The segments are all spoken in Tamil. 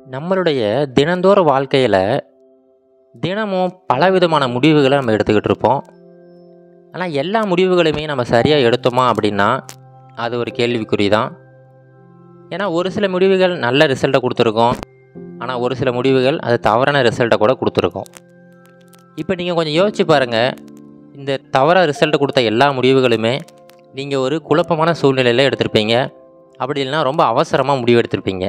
நம்மளுடைய தினந்தோற வாழ்க்கையில் தினமும் பலவிதமான முடிவுகளை நம்ம எடுத்துக்கிட்டு இருப்போம் ஆனால் எல்லா முடிவுகளையுமே நம்ம சரியாக எடுத்தோமா அப்படின்னா அது ஒரு கேள்விக்குறி தான் ஏன்னா ஒரு சில முடிவுகள் நல்ல ரிசல்ட்டை கொடுத்துருக்கோம் ஆனால் ஒரு சில முடிவுகள் அது தவறான ரிசல்ட்டை கூட கொடுத்துருக்கோம் இப்போ நீங்கள் கொஞ்சம் யோசிச்சு பாருங்கள் இந்த தவறாக ரிசல்ட்டை கொடுத்த எல்லா முடிவுகளுமே நீங்கள் ஒரு குழப்பமான சூழ்நிலையில் எடுத்திருப்பீங்க அப்படி இல்லைன்னா ரொம்ப அவசரமாக முடிவு எடுத்திருப்பீங்க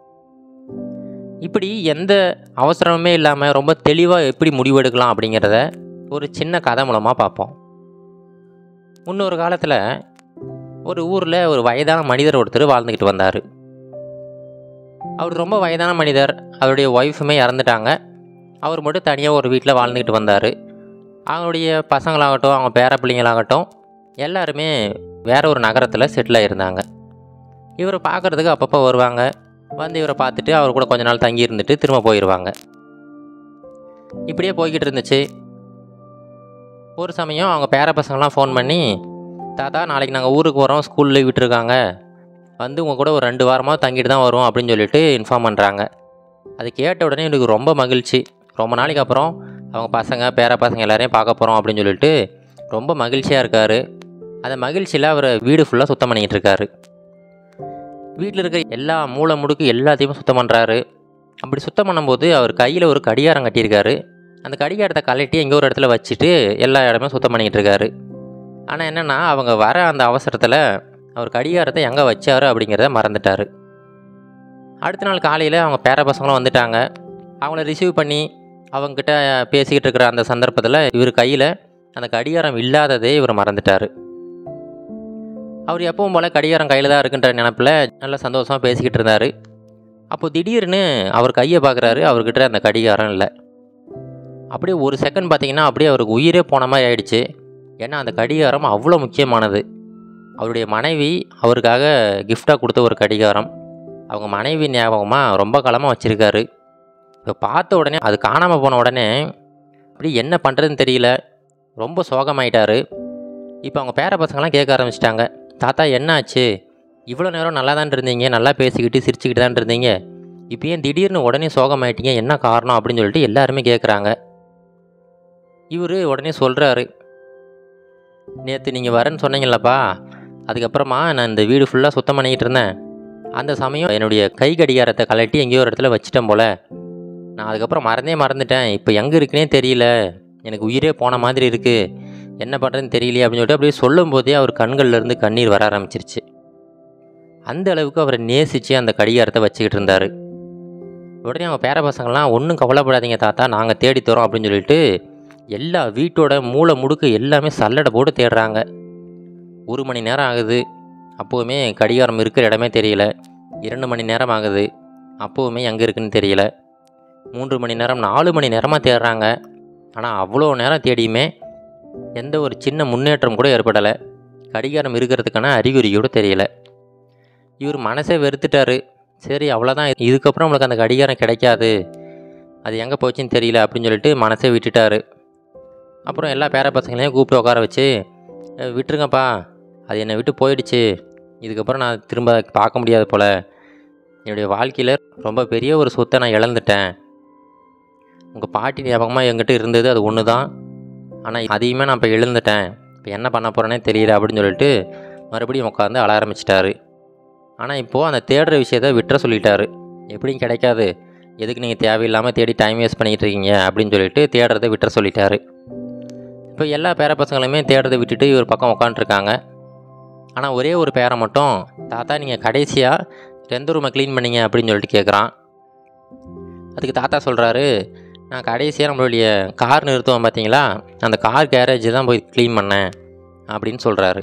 இப்படி எந்த அவசரமுமே இல்லாமல் ரொம்ப தெளிவாக எப்படி முடிவெடுக்கலாம் அப்படிங்கிறத ஒரு சின்ன கதை மூலமாக பார்ப்போம் முன்னொரு காலத்தில் ஒரு ஊரில் ஒரு வயதான மனிதர் ஒருத்தர் வாழ்ந்துக்கிட்டு வந்தார் அவர் ரொம்ப வயதான மனிதர் அவருடைய ஒய்ஃபுமே இறந்துட்டாங்க அவர் மட்டும் தனியாக ஒரு வீட்டில் வாழ்ந்துக்கிட்டு வந்தார் அவங்களுடைய பசங்களாகட்டும் அவங்க பேர பிள்ளைங்களாகட்டும் எல்லாருமே வேற ஒரு நகரத்தில் செட்டில் ஆகியிருந்தாங்க இவரை பார்க்குறதுக்கு அப்பப்போ வருவாங்க வந்து இவரை பார்த்துட்டு அவர் கூட கொஞ்ச நாள் தங்கி இருந்துட்டு திரும்ப போயிடுவாங்க இப்படியே போய்கிட்டு இருந்துச்சு ஒரு சமயம் அவங்க பேர பசங்களாம் ஃபோன் பண்ணி தாத்தா நாளைக்கு நாங்கள் ஊருக்கு வரோம் ஸ்கூல் லீவ் விட்டுருக்காங்க வந்து உங்கள் கூட ஒரு ரெண்டு வாரமாக தங்கிட்டு தான் வரும் அப்படின்னு சொல்லிட்டு இன்ஃபார்ம் பண்ணுறாங்க அது கேட்ட உடனே எனக்கு ரொம்ப மகிழ்ச்சி ரொம்ப நாளைக்கு அப்புறம் அவங்க பசங்க பேர பசங்க எல்லாரையும் பார்க்க போகிறோம் அப்படின்னு சொல்லிட்டு ரொம்ப மகிழ்ச்சியாக இருக்கார் அந்த மகிழ்ச்சியில் அவர் வீடு ஃபுல்லாக சுத்தம் பண்ணிக்கிட்டு இருக்காரு வீட்டில் இருக்க எல்லா மூளை முடுக்கு எல்லாத்தையும் சுத்தம் பண்ணுறாரு அப்படி சுத்தம் பண்ணும்போது அவர் கையில் ஒரு கடிகாரம் கட்டியிருக்காரு அந்த கடிகாரத்தை கழட்டி எங்கேயோ ஒரு இடத்துல வச்சுட்டு எல்லா இடமே சுத்தம் பண்ணிக்கிட்டு இருக்காரு ஆனால் என்னென்னா அவங்க வர அந்த அவசரத்தில் அவர் கடிகாரத்தை எங்கே வச்சாரு அப்படிங்கிறத மறந்துட்டார் அடுத்த நாள் காலையில் அவங்க பேர பசங்களும் வந்துட்டாங்க அவங்கள ரிசீவ் பண்ணி அவங்கக்கிட்ட பேசிக்கிட்டு இருக்கிற அந்த சந்தர்ப்பத்தில் இவர் கையில் அந்த கடிகாரம் இல்லாததே இவர் மறந்துட்டார் அவர் எப்பவும் போல் கடிகாரம் கையில் தான் இருக்குன்ற நினப்பில் நல்ல சந்தோஷமாக பேசிக்கிட்டு இருந்தார் அப்போது திடீர்னு அவர் கையை பார்க்குறாரு அவர்கிட்ட அந்த கடிகாரம் இல்லை அப்படியே ஒரு செகண்ட் பார்த்தீங்கன்னா அப்படியே அவருக்கு உயிரே போன மாதிரி ஆயிடுச்சு ஏன்னா அந்த கடிகாரம் அவ்வளோ முக்கியமானது அவருடைய மனைவி அவருக்காக கிஃப்டாக கொடுத்த ஒரு கடிகாரம் அவங்க மனைவி ஞாபகமாக ரொம்ப காலமாக வச்சுருக்காரு இப்போ பார்த்த உடனே அது காணாமல் போன உடனே அப்படி என்ன பண்ணுறதுன்னு தெரியல ரொம்ப சோகமாயிட்டாரு இப்போ அவங்க பேர பசங்களாம் கேட்க ஆரம்பிச்சிட்டாங்க தாத்தா என்ன ஆச்சு இவ்வளோ நேரம் நல்லா தான் இருந்தீங்க நல்லா பேசிக்கிட்டு சிரிச்சுக்கிட்டு தான் இருந்தீங்க இப்போ ஏன் திடீர்னு உடனே சோகமாயிட்டீங்க என்ன காரணம் அப்படின்னு சொல்லிட்டு எல்லாருமே கேட்குறாங்க இவர் உடனே சொல்கிறாரு நேற்று நீங்கள் வரேன்னு சொன்னீங்களப்பா அதுக்கப்புறமா நான் இந்த வீடு ஃபுல்லாக சுத்தம் பண்ணிக்கிட்டு இருந்தேன் அந்த சமயம் என்னுடைய கை கடிகாரத்தை கலட்டி எங்கேயோ ஒரு இடத்துல வச்சிட்டேன் போல் நான் அதுக்கப்புறம் மறந்தே மறந்துட்டேன் இப்போ எங்கே இருக்குன்னே தெரியல எனக்கு உயிரே போன மாதிரி இருக்குது என்ன பண்ணுறதுன்னு தெரியலையே அப்படின்னு சொல்லிட்டு அப்படியே சொல்லும் போதே அவர் கண்கள்லேருந்து கண்ணீர் வர ஆரம்பிச்சிருச்சு அந்த அளவுக்கு அவரை நேசித்து அந்த கடிகாரத்தை வச்சுக்கிட்டு இருந்தார் உடனே அவங்க பேர பசங்கள்லாம் ஒன்றும் கவலைப்படாதீங்க தாத்தா நாங்கள் தேடி தரோம் அப்படின்னு சொல்லிட்டு எல்லா வீட்டோட மூளை முடுக்கு எல்லாமே சல்லடை போட்டு தேடுறாங்க ஒரு மணி நேரம் ஆகுது அப்போவுமே கடிகாரம் இருக்கிற இடமே தெரியல இரண்டு மணி நேரம் ஆகுது அப்போவுமே எங்கே இருக்குன்னு தெரியல மூன்று மணி நேரம் நாலு மணி நேரமாக தேடுறாங்க ஆனால் அவ்வளோ நேரம் தேடியுமே எந்த ஒரு சின்ன முன்னேற்றம் கூட ஏற்படலை கடிகாரம் இருக்கிறதுக்கான அறிகுறி கூட தெரியல இவர் மனசே வெறுத்துட்டாரு சரி அவ்வளோதான் இதுக்கப்புறம் நம்மளுக்கு அந்த கடிகாரம் கிடைக்காது அது எங்கே போச்சுன்னு தெரியல அப்படின்னு சொல்லிட்டு மனசே விட்டுட்டாரு அப்புறம் எல்லா பேர பசங்களையும் கூப்பிட்டு உட்கார வச்சு "அஹ், விட்டுருங்கப்பா அது என்னை விட்டு போயிடுச்சு இதுக்கப்புறம் நான் திரும்ப பார்க்க முடியாது போல் என்னுடைய வாழ்க்கையில் ரொம்ப பெரிய ஒரு சொத்தை நான் இழந்துட்டேன் உங்கள் பாட்டி ஞாபகமாக என்கிட்ட இருந்தது அது ஒன்று தான் ஆனால் அதையுமே நான் இப்போ இழந்துட்டேன் இப்போ என்ன பண்ண போகிறேனே தெரியல அப்படின்னு சொல்லிட்டு மறுபடியும் உட்காந்து அழ ஆரம்பிச்சிட்டாரு ஆனால் இப்போது அந்த தேடுற விஷயத்த விட்டுற சொல்லிட்டாரு எப்படியும் கிடைக்காது எதுக்கு நீங்கள் தேவையில்லாமல் தேடி டைம் வேஸ்ட் பண்ணிகிட்டு இருக்கீங்க அப்படின்னு சொல்லிட்டு தேடுறதை விட்டுற சொல்லிட்டாரு இப்போ எல்லா பேர பசங்களுமே தேடுறதை விட்டுட்டு இவர் பக்கம் உட்காந்துருக்காங்க ஆனால் ஒரே ஒரு பேரை மட்டும் தாத்தா நீங்கள் கடைசியாக எந்த ரூமை க்ளீன் பண்ணீங்க அப்படின்னு சொல்லிட்டு கேட்குறான் அதுக்கு தாத்தா சொல்கிறாரு நான் கடைசியாக நம்மளுடைய கார் நிறுத்துவோம் பார்த்தீங்களா அந்த கார் கேரேஜ் தான் போய் க்ளீன் பண்ணேன் அப்படின்னு சொல்கிறாரு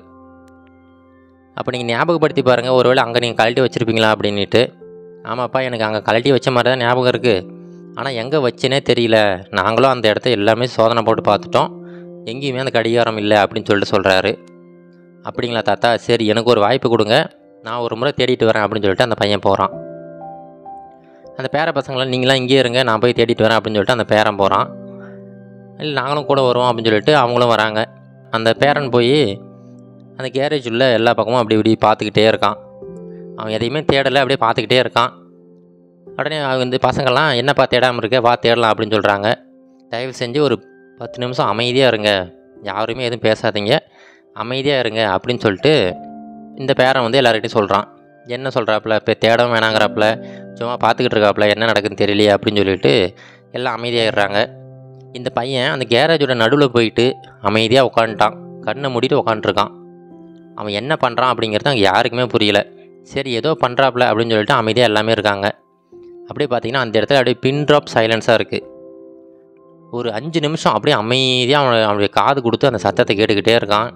அப்போ நீங்கள் ஞாபகப்படுத்தி பாருங்கள் ஒருவேளை அங்கே நீங்கள் கழட்டி வச்சுருப்பீங்களா அப்படின்ட்டு ஆமாப்பா எனக்கு அங்கே கழட்டி வச்ச மாதிரி தான் ஞாபகம் இருக்குது ஆனால் எங்கே வச்சேனே தெரியல நாங்களும் அந்த இடத்த எல்லாமே சோதனை போட்டு பார்த்துட்டோம் எங்கேயுமே அந்த கடிகாரம் இல்லை அப்படின்னு சொல்லிட்டு சொல்கிறாரு அப்படிங்களா தாத்தா சரி எனக்கு ஒரு வாய்ப்பு கொடுங்க நான் ஒரு முறை தேடிட்டு வரேன் அப்படின்னு சொல்லிட்டு அந்த பையன் போகிறான் அந்த பேர பசங்களாம் நீங்களாம் இங்கேயே இருங்க நான் போய் தேடிட்டு வரேன் அப்படின்னு சொல்லிட்டு அந்த பேரன் போகிறான் இல்லை நாங்களும் கூட வருவோம் அப்படின்னு சொல்லிட்டு அவங்களும் வராங்க அந்த பேரன் போய் அந்த கேரேஜ் உள்ள எல்லா பக்கமும் அப்படி இப்படி பார்த்துக்கிட்டே இருக்கான் அவன் எதையுமே தேடலை அப்படியே பார்த்துக்கிட்டே இருக்கான் உடனே அவங்க வந்து பசங்கள்லாம் என்னப்பா தேடாமல் இருக்க வா தேடலாம் அப்படின்னு சொல்கிறாங்க தயவு செஞ்சு ஒரு பத்து நிமிஷம் அமைதியாக இருங்க யாருமே எதுவும் பேசாதீங்க அமைதியாக இருங்க அப்படின்னு சொல்லிட்டு இந்த பேரன் வந்து எல்லார்கிட்டையும் சொல்கிறான் என்ன சொல்கிறாப்புல இப்போ தேடவும் வேணாங்கிறாப்புல சும்மா பார்த்துக்கிட்டு இருக்காப்புல என்ன நடக்குதுன்னு தெரியலையே அப்படின்னு சொல்லிட்டு எல்லாம் அமைதியாகிடுறாங்க இந்த பையன் அந்த கேரேஜோட நடுவில் போயிட்டு அமைதியாக உட்காந்துட்டான் கண்ணை மூடிட்டு உட்காந்துருக்கான் அவன் என்ன பண்ணுறான் அப்படிங்கிறது அங்கே யாருக்குமே புரியல சரி ஏதோ பண்ணுறாப்புல அப்படின்னு சொல்லிட்டு அமைதியாக எல்லாமே இருக்காங்க அப்படியே பார்த்தீங்கன்னா அந்த இடத்துல அப்படியே பின் ட்ராப் சைலன்ஸாக இருக்குது ஒரு அஞ்சு நிமிஷம் அப்படியே அமைதியாக அவனை அவனுடைய காது கொடுத்து அந்த சத்தத்தை கேட்டுக்கிட்டே இருக்கான்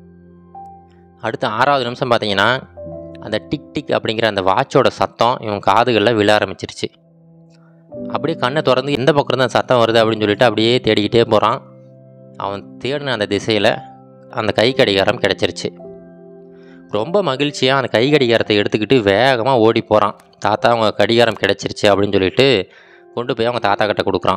அடுத்த ஆறாவது நிமிஷம் பார்த்தீங்கன்னா அந்த டிக் டிக் அப்படிங்கிற அந்த வாட்சோட சத்தம் இவன் காதுகளில் விழ ஆரம்பிச்சிருச்சு அப்படியே கண்ணை திறந்து எந்த பக்கம் இருந்து அந்த சத்தம் வருது அப்படின்னு சொல்லிட்டு அப்படியே தேடிக்கிட்டே போகிறான் அவன் தேடின அந்த திசையில் அந்த கை கடிகாரம் கிடச்சிருச்சு ரொம்ப மகிழ்ச்சியாக அந்த கை கடிகாரத்தை எடுத்துக்கிட்டு வேகமாக ஓடி போகிறான் தாத்தா அவங்க கடிகாரம் கிடச்சிருச்சு அப்படின்னு சொல்லிட்டு கொண்டு போய் அவங்க தாத்தா கிட்ட கொடுக்குறான்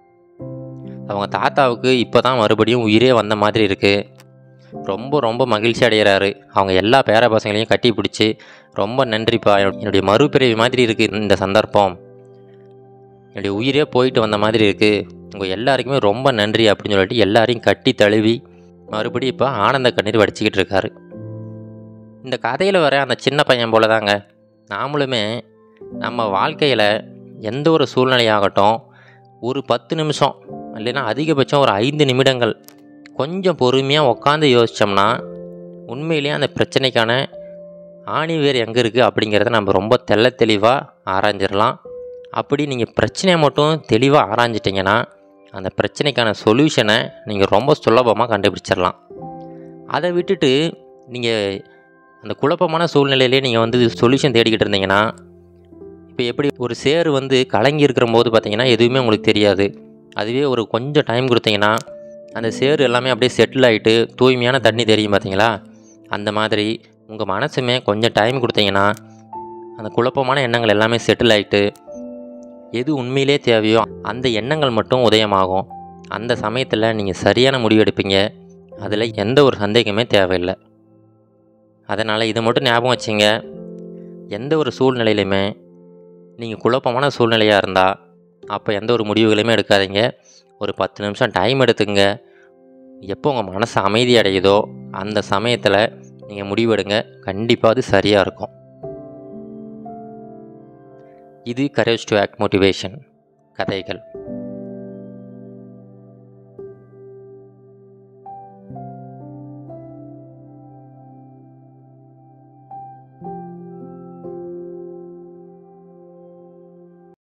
அவங்க தாத்தாவுக்கு இப்போ தான் மறுபடியும் உயிரே வந்த மாதிரி இருக்குது ரொம்ப ரொம்ப மகிழ்ச்சி அடைகிறாரு அவங்க எல்லா பேர பசங்களையும் கட்டி பிடிச்சி ரொம்ப நன்றிப்பா என்னுடைய மறுபிறவி மாதிரி இருக்குது இந்த சந்தர்ப்பம் என்னுடைய உயிரே போயிட்டு வந்த மாதிரி இருக்குது உங்கள் எல்லாருக்குமே ரொம்ப நன்றி அப்படின்னு சொல்லிட்டு எல்லாரையும் கட்டி தழுவி மறுபடியும் இப்போ ஆனந்த கண்ணீர் வடிச்சிக்கிட்டு இருக்காரு இந்த கதையில் வர அந்த சின்ன பையன் போல தாங்க நாமளுமே நம்ம வாழ்க்கையில் எந்த ஒரு சூழ்நிலையாகட்டும் ஒரு பத்து நிமிஷம் இல்லைன்னா அதிகபட்சம் ஒரு ஐந்து நிமிடங்கள் கொஞ்சம் பொறுமையாக உட்காந்து யோசித்தோம்னா உண்மையிலேயே அந்த பிரச்சனைக்கான ஆணி வேர் எங்கே இருக்குது அப்படிங்கிறத நம்ம ரொம்ப தெள்ள தெளிவாக ஆராய்ஞ்சிடலாம் அப்படி நீங்கள் பிரச்சனையை மட்டும் தெளிவாக ஆராய்ஞ்சிட்டிங்கன்னா அந்த பிரச்சனைக்கான சொல்யூஷனை நீங்கள் ரொம்ப சுலபமாக கண்டுபிடிச்சிடலாம் அதை விட்டுட்டு நீங்கள் அந்த குழப்பமான சூழ்நிலையிலே நீங்கள் வந்து சொல்யூஷன் தேடிக்கிட்டு இருந்தீங்கன்னா இப்போ எப்படி ஒரு சேரு வந்து கலங்கி இருக்கிற போது பார்த்தீங்கன்னா எதுவுமே உங்களுக்கு தெரியாது அதுவே ஒரு கொஞ்சம் டைம் கொடுத்தீங்கன்னா அந்த சேரு எல்லாமே அப்படியே செட்டில் ஆகிட்டு தூய்மையான தண்ணி தெரியும் பார்த்தீங்களா அந்த மாதிரி உங்கள் மனசுமே கொஞ்சம் டைம் கொடுத்தீங்கன்னா அந்த குழப்பமான எண்ணங்கள் எல்லாமே செட்டில் ஆகிட்டு எது உண்மையிலே தேவையோ அந்த எண்ணங்கள் மட்டும் உதயமாகும் அந்த சமயத்தில் நீங்கள் சரியான முடிவு எடுப்பீங்க அதில் எந்த ஒரு சந்தேகமே தேவையில்லை அதனால் இதை மட்டும் ஞாபகம் வச்சுங்க எந்த ஒரு சூழ்நிலையிலுமே நீங்கள் குழப்பமான சூழ்நிலையாக இருந்தால் அப்போ எந்த ஒரு முடிவுகளையுமே எடுக்காதீங்க ஒரு பத்து நிமிஷம் டைம் எடுத்துங்க எப்போ உங்கள் மனசு அமைதி அடையுதோ அந்த சமயத்தில் நீங்கள் முடிவெடுங்க கண்டிப்பாக அது சரியாக இருக்கும் இது கரேஜ் டு ஆக்ட் மோட்டிவேஷன் கதைகள்